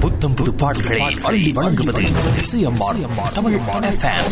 புத்தம் புது பாடல்களை அள்ளி வழங்குவது இசையம்மாள் தமிழ் FM.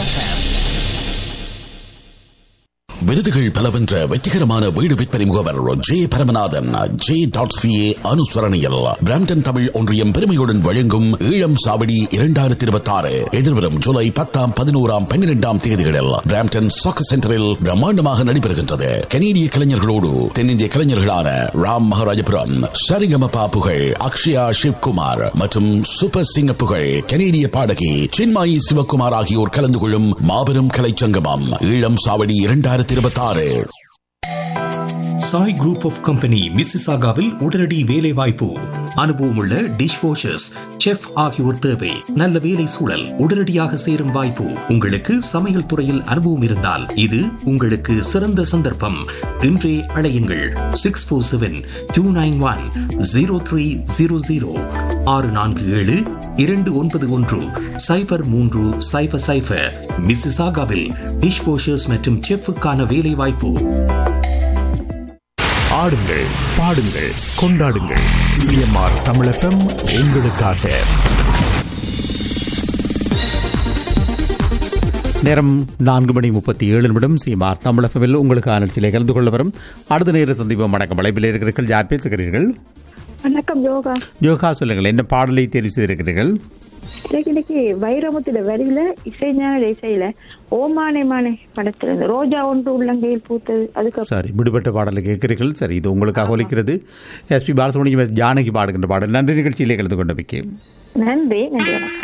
விருதுகள் பல வென்ற வெற்றிகரமான வீடு விற்பனை முகவர் J Paramanathan J dot CA அனுசரணையில் பிராம்டன் தமிழ் ஒன்றியம் பெருமையுடன் வழங்கும் ஈழம் சாவடி இரண்டாயிரத்தி இருபத்தி ஆறு எதிர்வரும் ஜூலை பத்தாம் பதினோராம் பன்னிரெண்டாம் தேதிகளில் பிராம்டன் சாக்கு சென்டரில் பிரம்மாண்டமாக நடைபெறுகின்றது கனேடிய கலைஞர்களோடு தென்னிந்திய கலைஞர்களான ராம் மகாராஜபுரம் சரிகமபா புகழ் அக்ஷயா சிவ்குமார் மற்றும் சூப்பர் சிங்க புகழ் கனேடிய பாடகி சின்மாயி சிவகுமார் ஆகியோர் கலந்து கொள்ளும் மாபெரும் கலைச்சங்கமம் ஈழம் சாவடி இரண்டாயிரத்தி இருபத்தி ஆறு சாய் குரூப் ஆஃப் கம்பெனி மிஸ்ஸிசாகாவில் உடனடி வேலை வாய்ப்பு அனுபவமுள்ள டிஷ் வாஷர்ஸ் செஃப் ஆகியோர் தேவை நல்ல வேலை சூழல் உடனடியாக சேரும் வாய்ப்பு உங்களுக்கு சமையல் துறையில் அனுபவம் இருந்தால் இது உங்களுக்கு சிறந்த சந்தர்ப்பம் இன்றே அழையுங்கள் six four seven two nine one zero three zero zero ஆறு நான்கு ஏழு இரண்டு ஒன்பது ஒன்று சைபர் மூன்று சைபர் சைபர் மிஸ்ஸிசாகாவில் டிஷ் வாஷர்ஸ் மற்றும் செஃப்புக்கான வேலை வாய்ப்பு ஆடுங்கள் பாடுங்கள் கொண்டாடுங்கள் சிஎம்ஆர் தமிழகம் உங்களுக்காக நேரம் நான்கு மணி முப்பத்தி ஏழு நிமிடம் சீமார் தமிழகத்தில் உங்களுக்கு நிகழ்ச்சியிலே கலந்து கொள்ள வரும் அடுத்த நேர சந்திப்போம் வணக்கம் அழைப்பில் இருக்கிறீர்கள் யார் பேசுகிறீர்கள் வணக்கம் யோகா யோகா சொல்லுங்கள் என்ன பாடலை தெரிவு செய்திருக்கிறீர்கள் இன்னைக்கு இன்னைக்கு வைரமுத்துல வரியில இசைஞான இசையில ஓமானே மானே படத்துல இருந்து ரோஜா ஒன்று உள்ளங்கையில் பூத்தது அதுக்கு சரி விடுபட்ட பாடலை கேட்கிறீர்கள் சரி இது உங்களுக்காக ஒலிக்கிறது எஸ்பி பாலசுப்ரமணியம் எஸ். ஜானகி பாடுகின்ற பாடல் நன்றி நிகழ்ச்சியிலே கலந்து கொண்டமைக்கு நன்றி நன்றி வணக்கம்